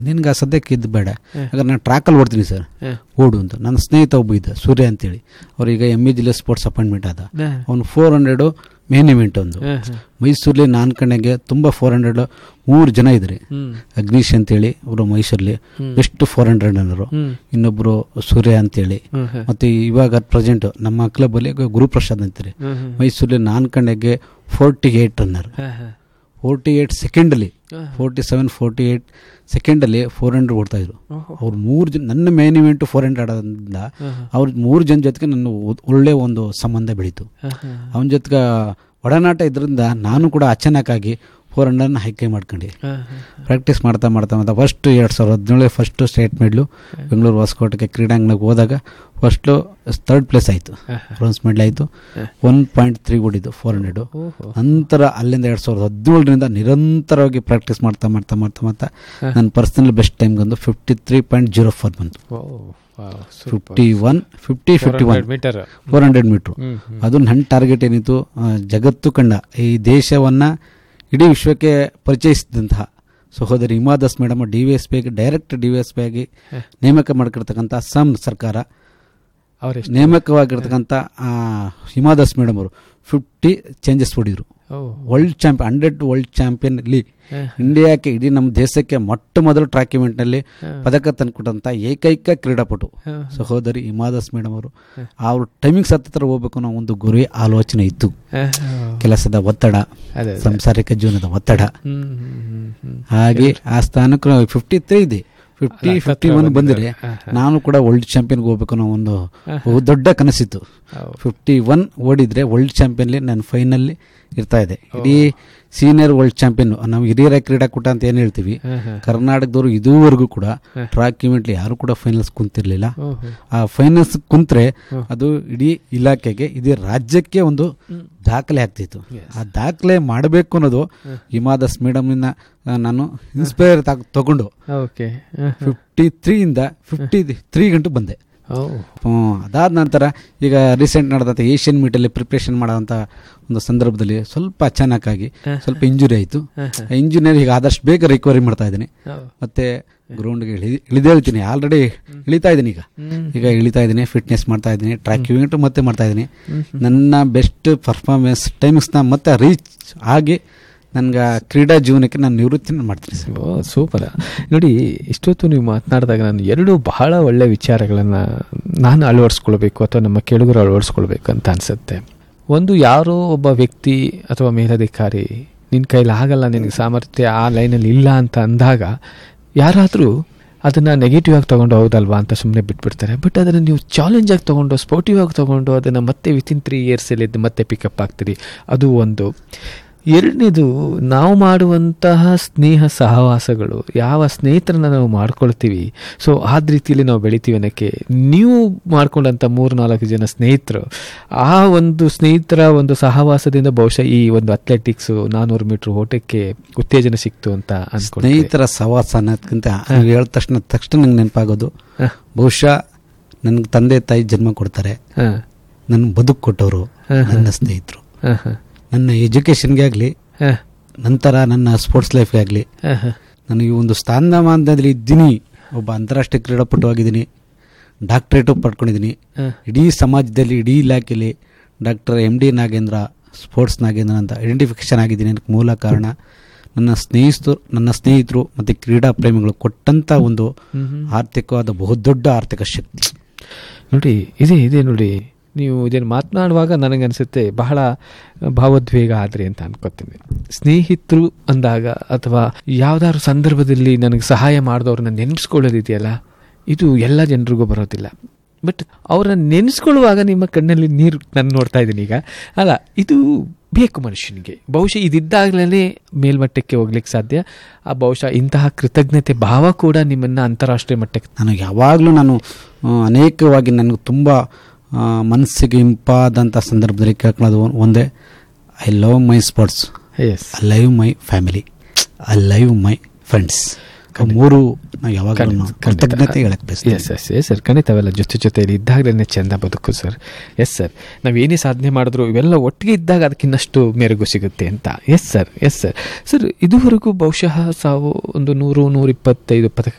ನಿನ್ಗೆ ಆ ಸದ್ಯಕ್ಕೆ ಇದು ಬೇಡ ಯಾಕಂದ್ರೆ ನಾನು ಟ್ರ್ಯಾಕಲ್ಲಿ ಓಡ್ತೀನಿ ಸರ್ ಹ. ಓಡು ಅಂತ ನನ್ನ ಸ್ನೇಹಿತ ಒಬ್ಬ ಇದ್ದ ಸೂರ್ಯ ಅಂತೇಳಿ ಅವ್ರೀಗ ಎಮ್ ಇ ಜಿಲ್ಲೆ ಸ್ಪೋರ್ಟ್ಸ್ ಅಪಾಯಿಂಟ್ಮೆಂಟ್ ಆದ ಹ. ಅವನು ಫೋರ್ ಹಂಡ್ರೆಡು ಮೇನ್ ಇವೆಂಟ್ ಒಂದು ಹ, ಹ. ಮೈಸೂರಲ್ಲಿ ನಾನು ಕಣ್ಣಗೆ ತುಂಬ ಫೋರ್ ಹಂಡ್ರೆಡ್ ಮೂರು ಜನ ಇದ್ದಾರೆ ಹ್ಮ್ ಅಗ್ನೀಶ್ ಅಂತೇಳಿ ಅವರು ಮೈಸೂರಲ್ಲಿ ಹ್ಮ್. ಬೆಸ್ಟ್ ಫೋರ್ ಹಂಡ್ರೆಡ್ ಅನ್ನೋರು ಹ್ಮ್ ಇನ್ನೊಬ್ಬರು ಸೂರ್ಯ ಅಂತೇಳಿ ಹ್ಮ್ ಹ. ಮತ್ತು ಇವಾಗ ಪ್ರೆಸೆಂಟ್ ನಮ್ಮ ಕ್ಲಬ್ಬಲ್ಲಿ ಗುರುಪ್ರಸಾದ್ ಅಂತಾರೆ ಹ್ಮ್ ಹ್ಮ್. ಮೈಸೂರಲ್ಲಿ ನಾನು ಕಣ್ಣಗೆ ಫೋರ್ಟಿ ಏಯ್ಟ್ ರನ್ನರ್ ಹ, ಹ. ಫೋರ್ಟಿ ಏಯ್ಟ್ ಸೆಕೆಂಡಲ್ಲಿ ಹ. ಫೋರ್ಟಿ ಸೆವೆನ್ ಫೋರ್ಟಿ ಏಯ್ಟ್ ಸೆಕೆಂಡಲ್ಲಿ ಫೋರ್ ಹಂಡ್ರೆಡ್ ಓಡ್ತಾಯಿದ್ರು ಓಹೋ. ಅವ್ರು ಮೂರು ಜನ ನನ್ನ ಮೇನ್ ಇವೆಂಟು ಫೋರ್ ಹಂಡ್ರೆಡ್ ಆದ್ರಿಂದ ಹ, ಹ. ಅವ್ರ ಮೂರು ಜನ ಜೊತೆಗೆ ನನ್ನ ಒ- ಒಳ್ಳೆ ಒಂದು ಸಂಬಂಧ ಬೆಳೀತು ಹ, ಹ. ಅವನ ಜೊತೆಗೆ ಒಡನಾಟ ಇದರಿಂದ ನಾನು ಕೂಡ ಅಚಾನಕ್ಕಾಗಿ ಫೋರ್ ಹಂಡ್ರೆಡ್ನ ಹೈಕೈ ಮಾಡ್ಕೊಂಡು ಹ, ಹ. ಪ್ರಾಕ್ಟೀಸ್ ಮಾಡ್ತಾ ಮಾಡ್ತಾ ಮಾಡ್ತಾ ಫಸ್ಟ್ ಎರಡು ಸಾವಿರದ ಹದಿನೇಳು ಫಸ್ಟ್ ಸ್ಟೇಟ್ ಮೆಡ್ಲು ಬೆಂಗಳೂರು ಹೊಸಕೋಟೆಗೆ ಕ್ರೀಡಾಂಗಣಕ್ಕೆ ಹೋದಾಗ ಫಸ್ಟು ಥರ್ಡ್ ಪ್ಲೇಸ್ ಆಯಿತು ಹ, ಬ್ರೋನ್ಸ್ ಮೆಡಲ್ ಆಯಿತು ಹ. ಒನ್ ಪಾಯಿಂಟ್ ತ್ರೀ ಓಡಿದ್ದು ಫೋರ್ ಹಂಡ್ರೆಡು ಓಹೋ. ನಂತರ ಅಲ್ಲಿಂದ ಎರಡು ಸಾವಿರದ ಹದಿನೇಳರಿಂದ ನಿರಂತರವಾಗಿ ಪ್ರಾಕ್ಟೀಸ್ ಮಾಡ್ತಾ ಮಾಡ್ತಾ ಮಾಡ್ತಾ ಮಾಡ್ತಾ ಹ. ನನ್ನ ಪರ್ಸನಲ್ ಬೆಸ್ಟ್ ಟೈಮ್ ಬಂದು fifty three point zero four ಬಂತು oh, wow, super. Fifty one fifty fifty one 400 metre four hundred metre hmm, hmm. ಅದು ನನ್ನ ಟಾರ್ಗೆಟ್ ಏನಿತ್ತು ಆ, ಜಗತ್ತು ಕಂಡ ಈ ದೇಶವನ್ನು ಇಡೀ ವಿಶ್ವಕ್ಕೆ ಪರಿಚಯಿಸಿದಂತಹ ಸಹೋದರಿ Hima Das madam D V S P ಆಗಿ direct D V S P ಆಗಿ ಹ. ನೇಮಕ ಮಾಡಿರ್ತಕ್ಕಂಥ ಅಸ್ಸಾಂ ಸರ್ಕಾರ ಅವರೆಷ್ಟು ನೇಮಕವಾಗಿರ್ತಕ್ಕಂಥ ಆ, ಹಿಮಾ ದಾಸ್ ಮೇಡಮ್ ಅವರು ಫಿಫ್ಟಿ ಚೇಂಜಸ್ ಹೊಡಿದ್ರು oh world champion hundred world champion ಅಲ್ಲಿ ಹ, ಇಂಡಿಯಾಕ್ಕೆ ಇಡೀ ನಮ್ಮ ದೇಶಕ್ಕೆ ಮೊಟ್ಟ ಮೊದಲು ಟ್ರ್ಯಾಕ್ ಇವೆಂಟ್ನಲ್ಲಿ ಹ. ಪದಕ ತಂದುಕೊಟ್ಟಂಥ ಏಕೈಕ ಕ್ರೀಡಾಪಟು ಹ. ಸಹೋದರಿ ಹಿಮಾದಾಸ್ ಮೇಡಮ್ ಅವರು ಅವ್ರ ಟೈಮಿಂಗ್ಸ್ ಹತ್ತಿರ ಹೋಗ್ಬೇಕು ಅನ್ನೋ ಒಂದು ಗುರಿ ಆಲೋಚನೆ ಇತ್ತು ಹ, ಕೆಲಸದ ಒತ್ತಡ ಅದೇ ಅದೇ. ಸಂಸಾರಿಕ ಜೀವನದ ಒತ್ತಡ ಹ್ಮ್, ಹ್ಮ್, ಹ್ಮ್, ಹ್ಮ್. ಹಾಗೆ ಆ ಸ್ಥಾನಕ್ಕೆ ಫಿಫ್ಟಿ ತ್ರೀ ಇದೆ ಫಿಫ್ಟಿ ಅಲ್ಲ, ಫಿಫ್ಟಿ ಹತ್ರ ಒನ್ ಬಂದಿದೆ. ಬಂದರೆ ಹ, ಹ. ನಾನು ಕೂಡ ವರ್ಲ್ಡ್ ಚಾಂಪಿಯನ್ಗೆ ಹೋಗ್ಬೇಕು ಅನ್ನೋ ಒಂದು ಹ, ಬಹು ದೊಡ್ಡ ಕನಸಿತ್ತು ಹೌದು. ಫಿಫ್ಟಿ ಒನ್ ಓಡಿದ್ರೆ ವರ್ಲ್ಡ್ ಚಾಂಪಿಯನ್ಲಿ ನಾನು ಫೈನಲ್ಲಿ ಇರ್ತಾ ಇದೆ ಇಡೀ ಸೀನಿಯರ್ ವರ್ಲ್ಡ್ ಚಾಂಪಿಯನ್ ನಾವು ಹಿರಿಯರ ಕ್ರೀಡಾಕೂಟ ಅಂತ ಏನು ಹೇಳ್ತೀವಿ ಹ, ಹ. ಕರ್ನಾಟಕದವರು ಇದುವರೆಗೂ ಕೂಡ ಹ. ಟ್ರ್ಯಾಕ್ ಇವೆಂಟ್ಲಿ ಯಾರು ಕೂಡ ಫೈನಲ್ಸ್ ಕುಂತಿರ್ಲಿಲ್ಲ ಓಹೋ. ಆ ಫೈನಲ್ಸ್ ಕುಂತ್ರೆ ಹ್ಮ್. ಅದು ಇಡೀ ಇಲಾಖೆಗೆ ಇಡೀ ರಾಜ್ಯಕ್ಕೆ ಒಂದು ಹ್ಮ್. ದಾಖಲೆ ಆಗ್ತಿತ್ತು Yes. ಆ ದಾಖಲೆ ಮಾಡಬೇಕು ಅನ್ನೋದು ಹ್ಮ್. ಹಿಮಾದಾಸ್ ಮೇಡಮ್ನ ನಾನು ಇನ್ಸ್ಪೈರ್ ತಗೊಂಡು ಓಕೆ ಹ, ಹ. ಫಿಫ್ಟಿ ತ್ರೀಯಿಂದ ಫಿಫ್ಟಿ ತ್ರೀ ಗಂಟು ಬಂದೆ ಓ ಹ್ಮ್, ಅದಾದ ನಂತರ ಈಗ ರೀಸೆಂಟ್ ನಡೆದಂಥ ಏಷ್ಯನ್ ಮೀಟಲ್ಲಿ ಪ್ರಿಪ್ರೇಷನ್ ಮಾಡೋಂಥ ಒಂದು ಸಂದರ್ಭದಲ್ಲಿ ಸ್ವಲ್ಪ ಅಚಾನಕ್ಕಾಗಿ ಹ. ಸ್ವಲ್ಪ ಇಂಜುರಿ ಆಯಿತು ಹ, ಹ. ಇಂಜುರಿಯರ್ ಈಗ ಆದಷ್ಟು ಬೇಗ ರಿಕವರಿ ಮಾಡ್ತಾ ಇದ್ದೀನಿ ಹೌದು. ಮತ್ತೆ ಗ್ರೌಂಡ್ಗೆ ಇಳಿ ಇಳಿದೇಳ್ತೀನಿ ಆಲ್ರೆಡಿ ಇಳಿತಾ ಇದ್ದೀನಿ ಈಗ ಹ್ಮ್. ಈಗ ಇಳಿತಾ ಇದ್ದೀನಿ ಫಿಟ್ನೆಸ್ ಮಾಡ್ತಾ ಇದ್ದೀನಿ ಟ್ರ್ಯಾಕ್ ಇವೆಂಟು ಮತ್ತೆ ಮಾಡ್ತಾ ಇದ್ದೀನಿ ಹ್ಮ್, ನನ್ನ ಬೆಸ್ಟ್ ಪರ್ಫಾರ್ಮೆನ್ಸ್ ಟೈಮಿಂಗ್ಸ್ನ ಮತ್ತೆ ರೀಚ್ ಆಗಿ ನನ್ಗೆ ಕ್ರೀಡಾ ಜೀವನಕ್ಕೆ ನಾನು ನಿವೃತ್ತಿನ ಮಾಡ್ತೀನಿ ಸರ್ ಓ ಸೂಪರ್ ನೋಡಿ ಇಷ್ಟೊತ್ತು ನೀವು ಮಾತನಾಡಿದಾಗ ನಾನು ಎರಡು ಬಹಳ ಒಳ್ಳೆ ವಿಚಾರಗಳನ್ನು ನಾನು ಅಳವಡಿಸ್ಕೊಳ್ಬೇಕು ಅಥವಾ ನಮ್ಮ ಕೆಳಗರು ಅಳವಡಿಸ್ಕೊಳ್ಬೇಕು ಅಂತ ಅನಿಸುತ್ತೆ ಒಂದು ಯಾರೋ ಒಬ್ಬ ವ್ಯಕ್ತಿ ಅಥವಾ ಮೇಲಧಿಕಾರಿ ನಿನ್ನ ಕೈಲಿ ಆಗಲ್ಲ ನಿನಗೆ ಸಾಮರ್ಥ್ಯ ಆ ಲೈನಲ್ಲಿ ಇಲ್ಲ ಅಂತ ಅಂದಾಗ ಯಾರಾದರೂ ಅದನ್ನು ನೆಗೆಟಿವ್ ಆಗಿ ತೊಗೊಂಡು ಹೌದಲ್ವಾ ಅಂತ ಸುಮ್ಮನೆ ಬಿಟ್ಬಿಡ್ತಾರೆ ಬಟ್ ಅದನ್ನು ನೀವು ಚಾಲೆಂಜ್ ಆಗಿ ತೊಗೊಂಡು ಸ್ಪೋರ್ಟಿವ್ ಆಗಿ ತೊಗೊಂಡು ಅದನ್ನು ಮತ್ತೆ ವಿತಿನ್ ತ್ರೀ ಇಯರ್ಸಲ್ಲಿ ಮತ್ತೆ ಪಿಕಪ್ ಆಗ್ತೀರಿ ಅದು ಒಂದು ಎರಡನೇದು ನಾವು ಮಾಡುವಂತಹ ಸ್ನೇಹ ಸಹವಾಸಗಳು ಯಾವ ಸ್ನೇಹಿತರನ್ನ ನಾವು ಮಾಡ್ಕೊಳ್ತೀವಿ ಸೊ ಆದ ರೀತಿಯಲ್ಲಿ ನಾವು ಬೆಳಿತೀವಿ ಅನ್ನೋಕ್ಕೆ ನೀವು ಮಾಡ್ಕೊಂಡಂಥ ಮೂರು ನಾಲ್ಕು ಜನ ಸ್ನೇಹಿತರು ಆ ಒಂದು ಸ್ನೇಹಿತರ ಒಂದು ಸಹವಾಸದಿಂದ ಬಹುಶಃ ಈ ಒಂದು ಅಥ್ಲೆಟಿಕ್ಸು ನಾನ್ನೂರು ಮೀಟ್ರ್ ಓಟಕ್ಕೆ ಉತ್ತೇಜನ ಸಿಕ್ತು ಅಂತ ಅನ್ಕೊಳ್ತೀನಿ ಸ್ನೇಹಿತರ ಸವಾಸ ಅನ್ನೋದಕ್ಕಿಂತ ನೀವು ಹೇಳಿದ ತಕ್ಷಣ ತಕ್ಷಣ ನಂಗೆ ನೆನಪಾಗೋದು ಹ, ಬಹುಶಃ ನನಗೆ ತಂದೆ ತಾಯಿ ಜನ್ಮ ಕೊಡ್ತಾರೆ ಹ, ನನ್ನ ಬದುಕು ಕೊಟ್ಟವರು ಹ, ಹ. ನನ್ನ ಸ್ನೇಹಿತರು ಹ, ಹ, ನನ್ನ ಎಜುಕೇಷನ್ಗೆ ಆಗಲಿ ಹ, ನಂತರ ನನ್ನ ಸ್ಪೋರ್ಟ್ಸ್ ಲೈಫ್ಗೆ ಆಗಲಿ ಹ, ಹ. ನನಗೆ ಒಂದು ಸ್ಥಾನಮಾನದಲ್ಲಿ ಇದ್ದೀನಿ ಒಬ್ಬ ಅಂತಾರಾಷ್ಟ್ರೀಯ ಕ್ರೀಡಾಪಟು ಆಗಿದ್ದೀನಿ ಡಾಕ್ಟ್ರೇಟು ಪಡ್ಕೊಂಡಿದ್ದೀನಿ ಹ. ಇಡೀ ಸಮಾಜದಲ್ಲಿ ಇಡೀ ಇಲಾಖೆಯಲ್ಲಿ doctor M D Nagendra sports Nagendra ಅಂತ ಐಡೆಂಟಿಫಿಕೇಶನ್ ಆಗಿದ್ದೀನಿ ಅದಕ್ಕೆ ಮೂಲ ಕಾರಣ ನನ್ನ ಸ್ನೇಹಿತರು ನನ್ನ ಸ್ನೇಹಿತರು ಮತ್ತು ಕ್ರೀಡಾ ಪ್ರೇಮಿಗಳು ಕೊಟ್ಟಂಥ ಒಂದು ಹ್ಮ್, ಹ್ಮ್. ಆರ್ಥಿಕವಾದ ಬಹುದೊಡ್ಡ ಆರ್ಥಿಕ ಶಕ್ತಿ ನೋಡಿ ಇದೆ ಇದೆ ನೋಡಿ ನೀವು ಇದನ್ನು ಮಾತನಾಡುವಾಗ ನನಗನ್ಸುತ್ತೆ ಬಹಳ ಭಾವೋದ್ವೇಗ ಆದ್ರಿ ಅಂತ ಅನ್ಕೋತೀನಿ ಸ್ನೇಹಿತರು ಅಂದಾಗ ಅಥವಾ ಯಾವ್ದಾದ್ರು ಸಂದರ್ಭದಲ್ಲಿ ನನಗೆ ಸಹಾಯ ಮಾಡಿದವ್ರನ್ನ ನೆನೆಸ್ಕೊಳ್ಳೋದಿದೆಯಲ್ಲ ಇದು ಎಲ್ಲ ಜನರಿಗೂ ಬರೋದಿಲ್ಲ ಬಟ್ ಅವ್ರನ್ನ ನೆನೆಸ್ಕೊಳ್ಳುವಾಗ ನಿಮ್ಮ ಕಣ್ಣಲ್ಲಿ ನೀರು ನಾನು ನೋಡ್ತಾ ಇದ್ದೀನಿ ಈಗ ಅಲ್ಲ ಇದು ಬೇಕು ಮನುಷ್ಯನಿಗೆ ಬಹುಶಃ ಇದಿದ್ದಾಗಲೇ ಮೇಲ್ಮಟ್ಟಕ್ಕೆ ಹೋಗ್ಲಿಕ್ಕೆ ಸಾಧ್ಯ ಆ ಬಹುಶಃ ಇಂತಹ ಕೃತಜ್ಞತೆ ಭಾವ ಕೂಡ ನಿಮ್ಮನ್ನ ಅಂತಾರಾಷ್ಟ್ರೀಯ ಮಟ್ಟಕ್ಕೆ ನಾನು ಯಾವಾಗಲೂ ನಾನು ಆ, ಅನೇಕವಾಗಿ ನನಗೆ ತುಂಬ ಆ, ಮನಸ್ಸಿಗೆ ಇಂಪಾದಂಥ ಸಂದರ್ಭದಲ್ಲಿ ಕೇಳ್ಕೊಳ್ಳೋದು ಒನ್- ಒಂದೇ I love my sports yes I live my family I live my friends ಆ ಮೂರು ನಾವು ಯಾವಾಗಲೂ ಕೃತಜ್ಞತೆ ಹೇಳಕ್ ಬಯಸ್ತೀನಿ ಎಸ್ ಎಸ್ ಎಸ್ ಸರ್ ಖಂಡಿತ ಅವೆಲ್ಲ ಜೊತೆ ಜೊತೆಯಲ್ಲಿ ಇದ್ದಾಗಲೇ ಚೆಂದ ಬದುಕು ಸರ್ ಎಸ್ ಸರ್ ನಾವು ಏನೇ ಸಾಧನೆ ಮಾಡಿದ್ರು ಇವೆಲ್ಲ ಒಟ್ಟಿಗೆ ಇದ್ದಾಗ ಅದಕ್ಕಿನ್ನಷ್ಟು ಮೆರುಗು ಸಿಗುತ್ತೆ ಅಂತ yes sir yes sir sir ಇದುವರೆಗೂ ಬಹುಶಃ ಸಾವು ಒಂದು ನೂರು ನೂರ ಇಪ್ಪತ್ತೈದು ಪದಕ